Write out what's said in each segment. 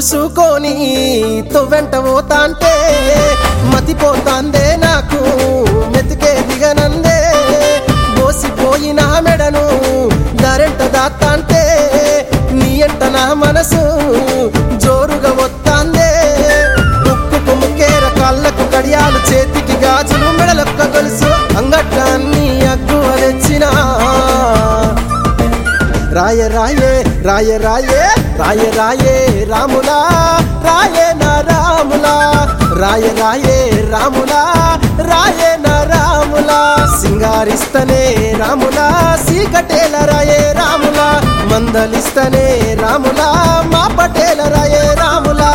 తుడుచుకొని వెంట పోతాంటే మతిపోతాందే నాకు మెతికే దిగనందే బోసిపోయిన మెడను దరెంట దాత్తాంటే నీ ఎంట నా మనసు జోరుగా వత్తాందే ముక్కుకు ముక్కేర కాళ్ళకు కడియాలు చేతికి గాజులు మెడలొక్క గొలుసు అంగట్టాన్ని అగ్గువ తెచ్చినా రాయ రాయే రాయ రాయే రాయ రాయే రాములా రాయే నా రాములా రాయ రాయే రాములా రాయే నా రాములా సింగారిస్తనే రాములా సీకటేల రాయే రాములా మందలిస్తనే రాములా మా పటేల రాయే రాములా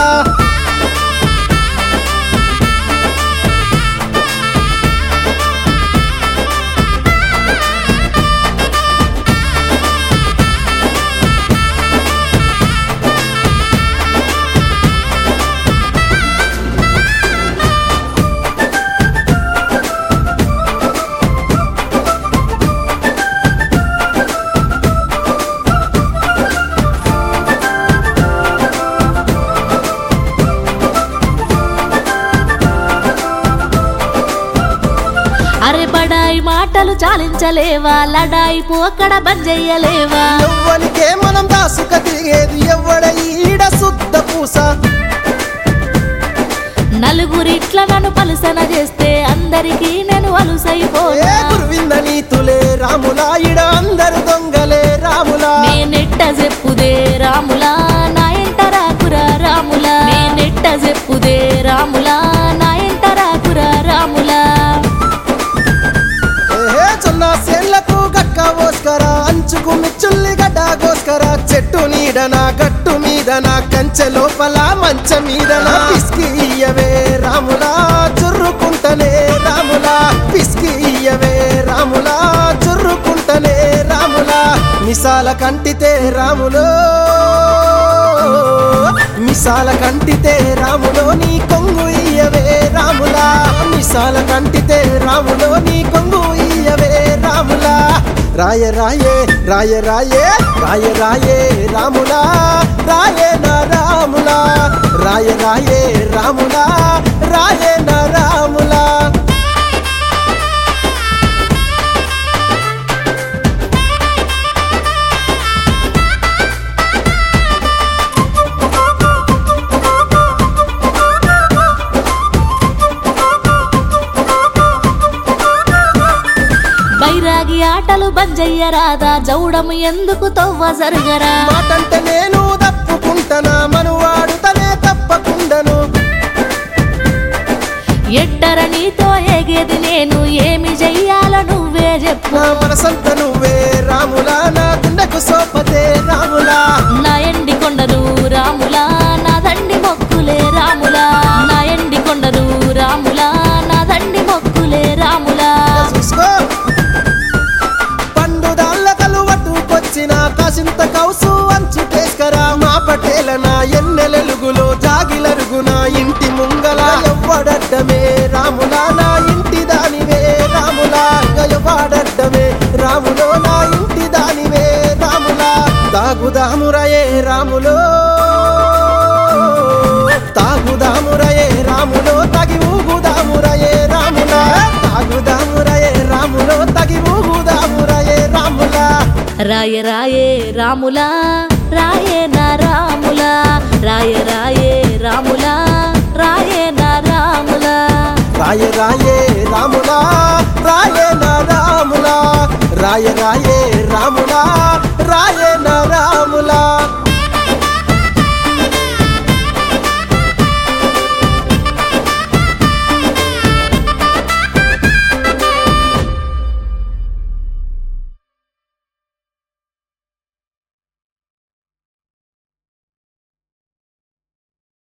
అరే బడాయి మాటలు చాలించలేవా లడాయి పోకడ బంజెయ్యలేవా ఎవ్వనికే మనం దాసుక తిరిగేది ఎవ్వడ ఈడ శుద్ధ పూస నలుగురిట్ల నన్ను పలుసన చేస్తే అందరికీ నేను ఏ అలుసైపోనా గురువింద నీతులే రాములా ఇడ అందరు దొంగలే రాములా నేనెట్ట చెప్పుదే రాములా నా ఎంట రాకురా రాములా నేనెట్ట చెప్పుదే రాములా నా ఎంట రాకురా రాములా ఏ చొన్న సేళ్లకు గక్క ఓస్కర అంచుకు మిచ్చుల్లి గడ్డ గోస్కర చెట్టు నీడన గట్టు మీదన కంచె లోపల మంచ మీదన పిసికి ఇయ్యవే రాములా చుర్రుకుంటనే రాములా పిసికి ఇయ్యవే రాములా చుర్రుకుంటనే రాములా మిసాల కంటితే రాములో మిసాల కంటితే రాములో నీ కొంగు ఇయ్యవే రాములా మిసాల కంటితే రాములో నీ కొంగు ఇయ్యవే రాములా రాయ రాయే రాయ రాయే రాయ రాయే రాములా రాయే నా రాములా రాయ రాయే రాములా రాయే నా రాములా బైరాగి ఆటలు బంజయ్యరాదా జౌడము ఎందుకు తవ్వ జరగరా మాటంటే నేను తప్పుకుంటనా మనువాడుతనే తప్పకుండను ఎట్టర నీతో ఎగేది నేను ఏమి చెయ్యాలో నువ్వే చెప్పు నా మనసంత నువ్వే రాములా నా గుండెకు సోపతే రాములా నా ఎండి కొండలు రాములా నా దండి మొక్కులే రాములా నా ఎండి కొండలు రాములా నా దండి మొక్కులే రాములా చూసుకో పండు దాళ్ళ కలువట్టుకొచ్చిన కాసింత కౌసు అంచు టేస్కరా మా పటేల నా ఎన్నెలెలుగులో జాగిలరుగున ఇంటి ముంగల ఎవ్వడడ్డమే రాములా నా ఇంటి దానివే రాములా ఎవ్వడడ్డమే రాములో నా ఇంటి దానివే రాములా తాగుదామురయే రాములో తాగుదామురయే రాములో తగి ఊగుదామురయే రాములా తాగుదామురయే రాములో తగి ఊగుదామురయే రాములా రాయ రాయే రాములా రాయే నా రాములా రాయ రాయే రాములా రాయే నా రాములా రాయ రాయే రాములా రాయే నా రాములా రాయ రాయే రాములా